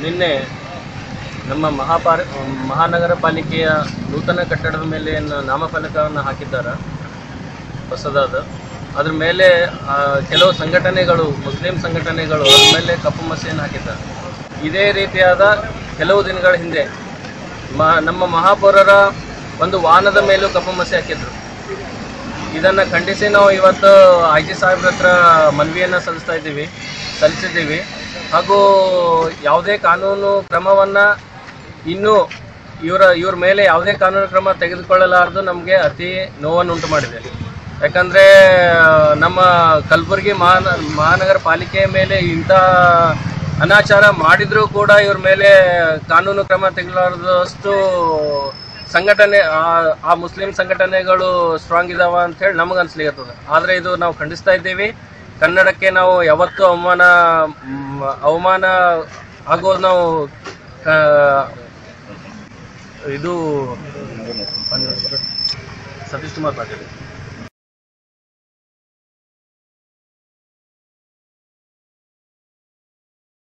ನಿನ್ನೆ ನಮ್ಮ ಮಹಾಪಾರ ಮಹಾನಗರ ಪಾಲಿಕೆಯ ನೂತನ ಕಟ್ಟಡದ ಮೇಲೆ ನ- ನಾಮಫಲಕವನ್ನು ಹಾಕಿದ್ದಾರೆ ಹೊಸದಾದ ಅದ್ರ ಮೇಲೆ ಆ, ಕೆಲವು ಸಂಘಟನೆಗಳು ಮುಸ್ಲಿಂ ಸಂಘಟನೆಗಳು ಅದ್ರ ಮೇಲೆ ಕಪ್ಪು ಮಸಿಯನ್ನು ಹಾಕಿದ್ದಾರೆ ಇದೇ ರೀತಿಯಾದ ಕೆಲವು ದಿನಗಳ ಹಿಂದೆ ಮ ನಮ್ಮ ಮಹಾಪೌರರ ಒಂದು ವಾಹನದ ಮೇಲೂ ಕಪ್ಪು ಮಸಿ ಹಾಕಿದ್ರು ಇದನ್ನು ಖಂಡಿಸಿ ನಾವು ಇವತ್ತು ಐ ಜಿ ಸಾಹೇಬ್ರ ಹತ್ರ ಮನವಿಯನ್ನು ಸಲ್ಲಿಸ್ತಾ ಇದ್ದೀವಿ ಸಲ್ಲಿಸಿದ್ದೀವಿ ಹಾಗೂ ಯಾವುದೇ ಕಾನೂನು ಕ್ರಮವನ್ನು ಇನ್ನೂ ಇವರ ಇವ್ರ ಮೇಲೆ ಯಾವುದೇ ಕಾನೂನು ಕ್ರಮ ತೆಗೆದುಕೊಳ್ಳಲಾರದು ನಮಗೆ ಅತಿ ನೋವನ್ನು ಉಂಟು ಮಾಡಿದೆ ಯಾಕಂದರೆ ನಮ್ಮ ಕಲಬುರಗಿ ಮಹಾನ ಮಹಾನಗರ ಪಾಲಿಕೆಯ ಮೇಲೆ ಇಂಥ ಅನಾಚಾರ ಮಾಡಿದರೂ ಕೂಡ ಇವ್ರ ಮೇಲೆ ಕಾನೂನು ಕ್ರಮ ತೆಗೆದುಕೊಳ್ಳಾರದಷ್ಟು ಸಂಘಟನೆ ಆ- ಆ ಮುಸ್ಲಿಂ ಸಂಘಟನೆಗಳು ಸ್ಟ್ರಾಂಗ್ ಇದಾವ ಅಂತ ಹೇಳಿ ನಮಗೆ ಅನ್ಸ್ಲಿಕ್ಕತ್ತದ ಆದ್ರೆ ಇದು ನಾವು ಖಂಡಿಸ್ತಾ ಇದ್ದೀವಿ ಕನ್ನಡಕ್ಕೆ ನಾವು ಯಾವತ್ತೂ ಅವಮಾನ ಮ್, ಅವಮಾನ ಆಗೋದು ನಾವು ಕ- ಇದು ಸತೀಶ್ ಕುಮಾರ್ ಪಾಟೀಲ್